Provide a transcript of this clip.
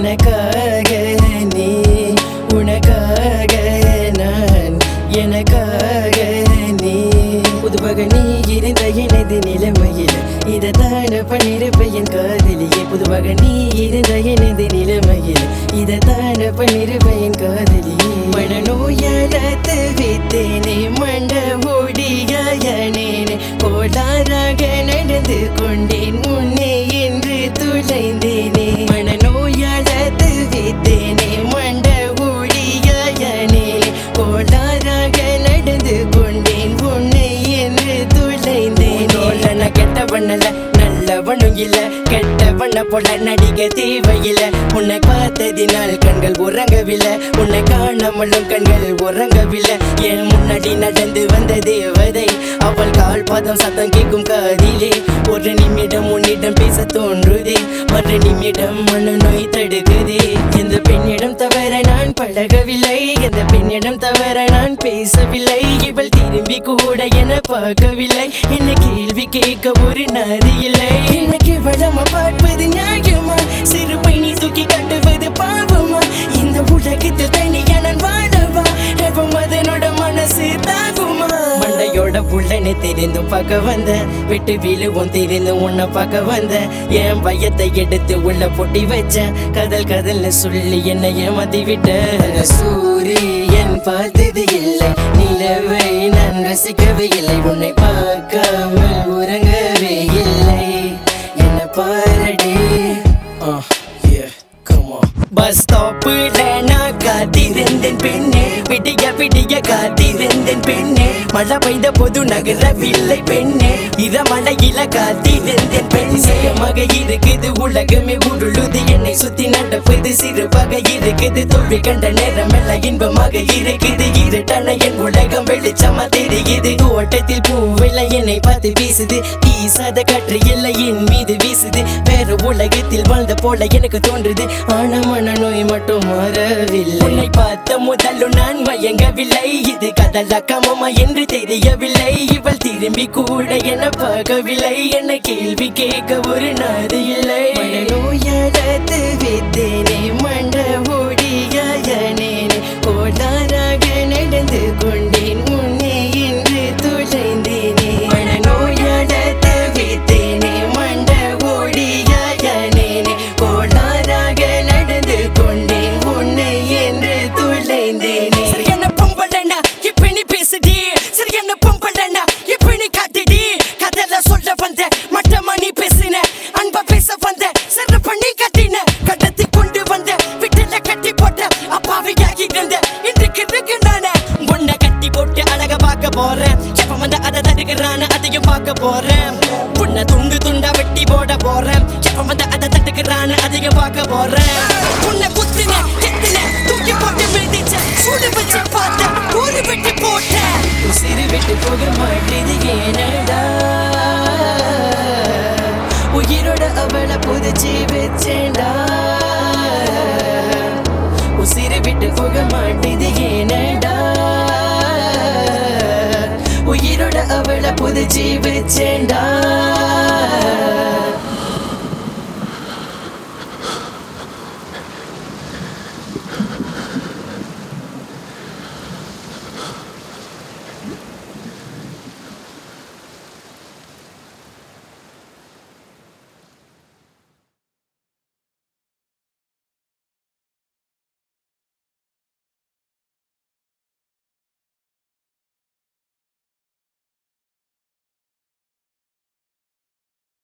எனக்காக நீ உனக்காக நான் எனக்காக நீ புதுவாக நீ இருந்த எனது நிலைமையில் இதைத்தான பண்ணிருப்ப என் காதலியே புதுவாக நீ இருந்த எனது நிலைமையில் இதைத்தான பண்ணிருப்ப என் காதலியே மனநோயாளத்து வித்தேனே மண்ட ஓடியாயனேனே கோளாறாக நடந்து கொண்டேன் முன்னே என்று துளைந்தேனே மனநோயாளத்து வித்தேனே மண்ட ஓடியாயனேனே கோளாறாக நடந்து கொண்டேன் உன்னை என்று துளைந்தேன் நான் கெட்டவண்ணல நல்லவனும் இல்ல கெட்டவண்ண போல நடிக்க தேவையில்ல உன்னை பார்த்ததினால் கண்கள் உறங்கவில்லை உன்னை காணாமலும் கண்கள் உறங்கவில்லை என் முன்னாடி நடந்து வந்த தேவதை அவள் கால் பாதம் சத்தம் கேட்கும் காதிலே ஒரு நிமிடம் உன்னிடம் பேச தோன்றுதே மறு நிமிடம் மனநோய் தடுக்குதே இந்த பெண்ணிடம் தவிர நான் பழகவில்லை இந்த பெண்ணிடம் தவிர நான் பேசவில்லை இவள் திரும்பி கூட என பார்க்கவில்லை என்ன கேள்வி கேட்க ஒரு நாதி இல்லை எனக்கு வளமா பார்ப்பது நியாயமா சிறு பையனை தூக்கி கட்டுவது பாவமா இந்த உலகத்தில் தனியா நான் வாழவா எப்ப அதனோட மனசு தாகுமா மண்டையோட புள்ளனை தெரிந்து பார்க்க வந்த விட்டு விழுவும் தெரிந்து உன்னை பார்க்க வந்த என் பயத்தை எடுத்து உள்ள பொட்டி வச்ச கதல் கதல்னு சொல்லி என்னை ஏமாத்தி விட்ட சூரியன் பார்த்தது இல்லை நிலவை நான் ரசிக்கவே இல்லை உன்னை பார்க்காமல் உறங்கவே இல்லை என்ன பாரடி பஸ் ஸ்டாப்புல நான் காத்திருந்தேன் பெண்ணே விடிய விடிய காத்திருந்தேன் பெண்ணே மழை பெய்த போது நகரவில்லை பெண்ணே இத மழையில காத்திருந்தேன் பெண்ணே மக இருக்குது உலகமே உருளுது என்னை சுத்தி நடப்பது சிறு பகை இருக்குது தோல்வி கண்ட நேரம் எல்லாம் இன்பமாக இருக்குது இருட்டான என் உலகம் வெளிச்சமா தெரியுது ஓட்டத்தில் பூவில்லை என்னை பார்த்து வீசுது வீசாத காற்று இல்லை என் மீது வீசுது வேற உலகத்தில் வாழ்ந்த போல எனக்கு தோன்றுது ஆனா மனநோய் மட்டும் மாறவில்லை உன்னை பார்த்த முதலும் நான் மயங்கவில்லை இது கதலக்கமமா என்று தெரியவில்லை இவள் திரும்பி கூட என பார்க்கவில்லை என்ன கேள்வி கேட்க ஒரு நாது இல்லை மனநோயாளத்து வித்தேனே மண்ட ஓடியாயனேனே கோளாறாக நடந்து கொண்டேன் முன்னே என்று துளைந்தேனே மனநோயாளத்து வித்தேனே மண்ட ஓடியாயனேனே கோளாறாக நடந்து கொண்டேன் உன்னை என்று துளைந்தேனே சரியான பொம்பளனா இப்ப நீ பேசுடி சரியான பொம்பளனா இப்ப நீ காட்டுடி கதல சொல்ல வந்த மட்டமா நீ பேசின அன்பா பேச வந்த சிறு பண்ணி கட்டின கடத்தி கொண்டு வந்த விட்டுல கட்டி போட்ட அப்பாவியாகி இருந்த இன்றைக்கு இருக்கு நானே உன்னை கட்டி போட்டு அழக பார்க்க போறேன் எப்ப வந்து அதை தடுக்கிறான அதையும் பார்க்க போறேன் உன்னை துண்டு துண்டா வெட்டி போட போறேன் எப்ப வந்து அதை தடுக்கிறான அதையும் பார்க்க போறேன் உன்னை குத்தின எத்தின தூக்கி போட்டு விழுதிச்ச சூடு வச்சு பார்த்த ஊரு வெட்டி போட்ட உசிறு விட்டு போக மாட்டேது ஏனடா உயிரோட அவளை புதைச்சி வச்சேன்டா உசிறு விட்டு போக மாட்டேது ஏனடா உயிரோட அவளை புதைச்சி வச்சேன்டா